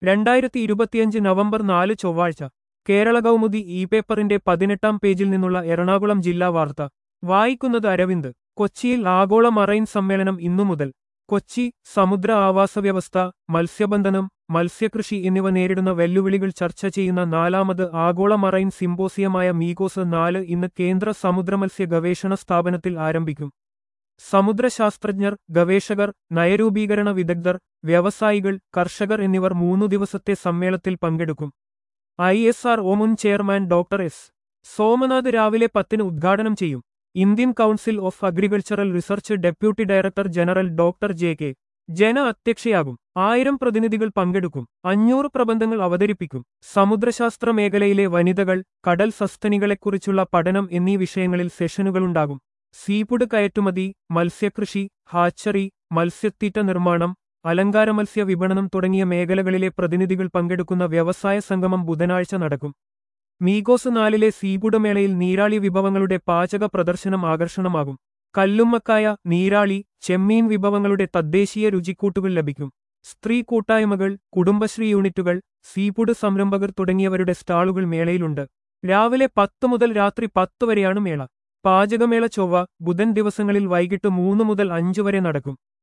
രണ്ടായിരത്തി ഇരുപത്തിയഞ്ച് നവംബർ നാല് ചൊവ്വാഴ്ച കേരള കൗമുദി ഇ പേപ്പറിന്റെ പതിനെട്ടാം പേജിൽ നിന്നുള്ള എറണാകുളം ജില്ലാ വാർത്ത വായിക്കുന്നത് അരവിന്ദ് കൊച്ചിയിൽ ആഗോള മറൈൻ സമ്മേളനം ഇന്നു മുതൽ കൊച്ചി സമുദ്ര ആവാസവ്യവസ്ഥ മത്സ്യബന്ധനം മത്സ്യകൃഷി എന്നിവ നേരിടുന്ന വെല്ലുവിളികൾ ചർച്ച ചെയ്യുന്ന നാലാമത് ആഗോള മറൈൻ സിംബോസിയമായ മീഗോസ് നാല് ഇന്ന് കേന്ദ്ര സമുദ്രമത്സ്യ ഗവേഷണ സ്ഥാപനത്തിൽ ആരംഭിക്കും സമുദ്രശാസ്ത്രജ്ഞർ ഗവേഷകർ നയരൂപീകരണ വിദഗ്ധർ വ്യവസായികൾ കർഷകർ എന്നിവർ മൂന്നു ദിവസത്തെ സമ്മേളനത്തിൽ പങ്കെടുക്കും ഐ എസ് ആർ ഒ മുൻ ചെയർമാൻ ഡോക്ടർ എസ് സോമനാഥ് രാവിലെ പത്തിന് ഉദ്ഘാടനം ചെയ്യും Indian council of agricultural research deputy director general doctor J K Jena അധ്യക്ഷയാകും ആയിരം പ്രതിനിധികൾ പങ്കെടുക്കും അഞ്ഞൂറ് പ്രബന്ധങ്ങൾ അവതരിപ്പിക്കും സമുദ്രശാസ്ത്ര മേഖലയിലെ വനിതകൾ കടൽ സസ്തനികളെക്കുറിച്ചുള്ള പഠനം എന്നീ വിഷയങ്ങളിൽ സെഷനുകളുണ്ടാകും സീഫുഡ് കയറ്റുമതി മത്സ്യകൃഷി ഹാച്ചറി മത്സ്യത്തീറ്റ നിർമ്മാണം അലങ്കാര മത്സ്യ വിപണനം തുടങ്ങിയ മേഖലകളിലെ പ്രതിനിധികൾ പങ്കെടുക്കുന്ന വ്യവസായ സംഗമം ബുധനാഴ്ച നടക്കും മീഗോസ് നാലിലെ സീബുഡ് മേളയിൽ നീരാളി വിഭവങ്ങളുടെ പാചക പ്രദർശനം ആകർഷണമാകും കല്ലുമ്മക്കായ നീരാളി ചെമ്മീൻ വിഭവങ്ങളുടെ തദ്ദേശീയ രുചിക്കൂട്ടുകൾ ലഭിക്കും സ്ത്രീ കൂട്ടായ്മകൾ കുടുംബശ്രീ യൂണിറ്റുകൾ സീഫുഡ് സംരംഭകർ തുടങ്ങിയവരുടെ സ്റ്റാളുകൾ മേളയിലുണ്ട് രാവിലെ പത്ത് മുതൽ രാത്രി പത്ത് വരെയാണ് മേള പാചകമേള ചൊവ്വ ബുധൻ ദിവസങ്ങളിൽ വൈകിട്ട് മൂന്ന് മുതൽ അഞ്ചു വരെ നടക്കും